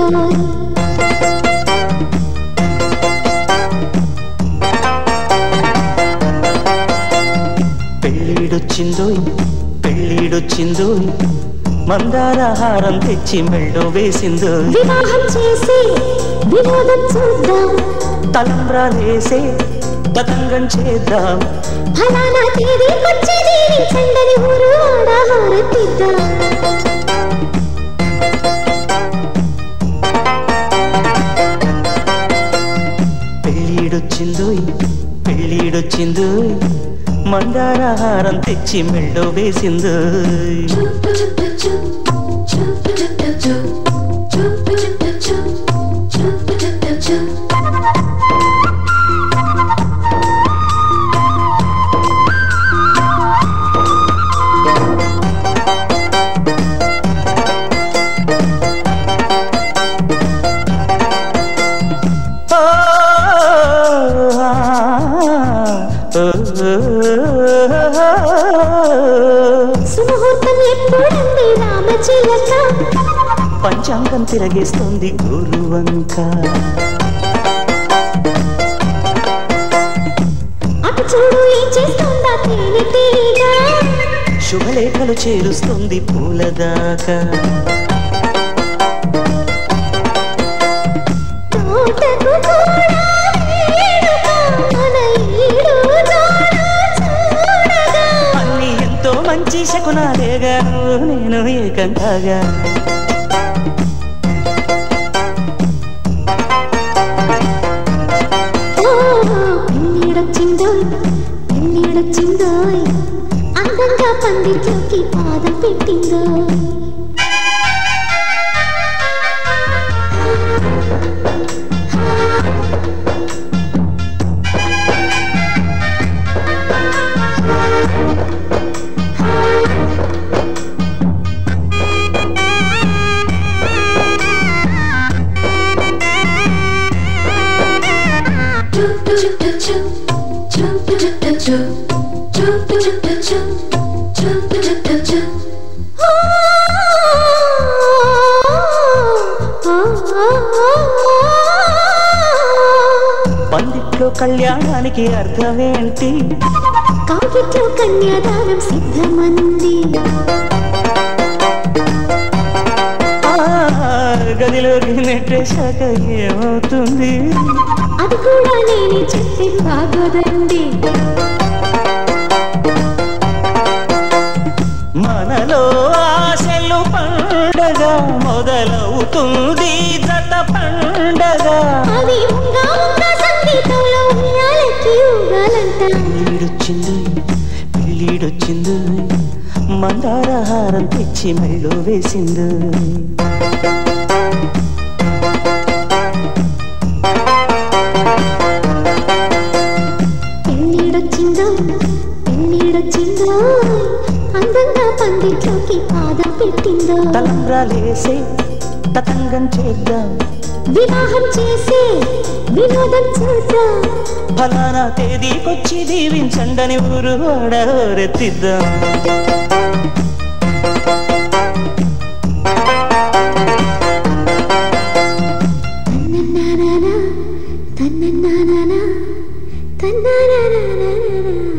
పెట్టిందోయ్ పెళ్ళిడొచ్చిందో పెళ్ళిడొచ్చిందో మందారహారం తెచ్చి మెళ్ళో వేసిందో వివాహం చేసి వినోదం చూద్దాం తలంబ్రాలేసే తతంగం చేద్దాం ఫలానా తేదీ వచ్చి దీవించండని ఊరు ఆడహారతిద్దాం పెళ్ళిడొచ్చిందో పెళ్ళిడొచ్చిందో మందారహారం తెచ్చి మెళ్ళో వేసిందో ఓ, ఆ, ఓ, సుముహూర్తం ఎప్పుడంది రామచిలక పంచాంగం తిరగేస్తుంది గురువంక అటు చూడు ఏం చేస్తుందా తేనె తీగ శుభలేఖలు చేరుస్తుంది పూలదాకా తోటకు కూడా వేడుక మన ఈడు జోడు చూడగా అన్ని ఎంతో మంచి శకునాలేగా నేను ఏకంకాగా ఓ పెళ్ళిడొచ్చిందో పెళ్ళిడొచ్చిందో అందంగా పందిట్లోకి పాదం పెట్టిందో పందిట్లో కళ్యాణానికి అర్థమేంటి కాకిట్లో కన్యాదానం సిద్ధమంది ఆ, గదిలోకి నెట్టేశాక ఏమవుతుంది అది కూడా నేనే చెప్పి బాగోదండి మనలో ఆశలు పండగ మొదలవుతుంది జత పండగ అది ఉంగా ఉంగా సంగీతంలో ఉయ్యాలకి ఊగాలంట పెళ్ళిడొచ్చింది పెళ్ళిడొచ్చింది మందారహారం తెచ్చి మెళ్ళో వేసింది పెళ్ళిడొచ్చిందో పెళ్ళిడొచ్చిందో అందంగా పందిట్లోకి పాదం పెట్టిందో తలంబ్రాలేసే తతంగం చేద్దాం వివాహం చేసి వినోదం చూద్దాం ఫలానా తేదీకొచ్చి దీవించండని ఊరు వాడరెత్తిద్దాం తన్నన్నానా తన్నన్నానా తన్నానా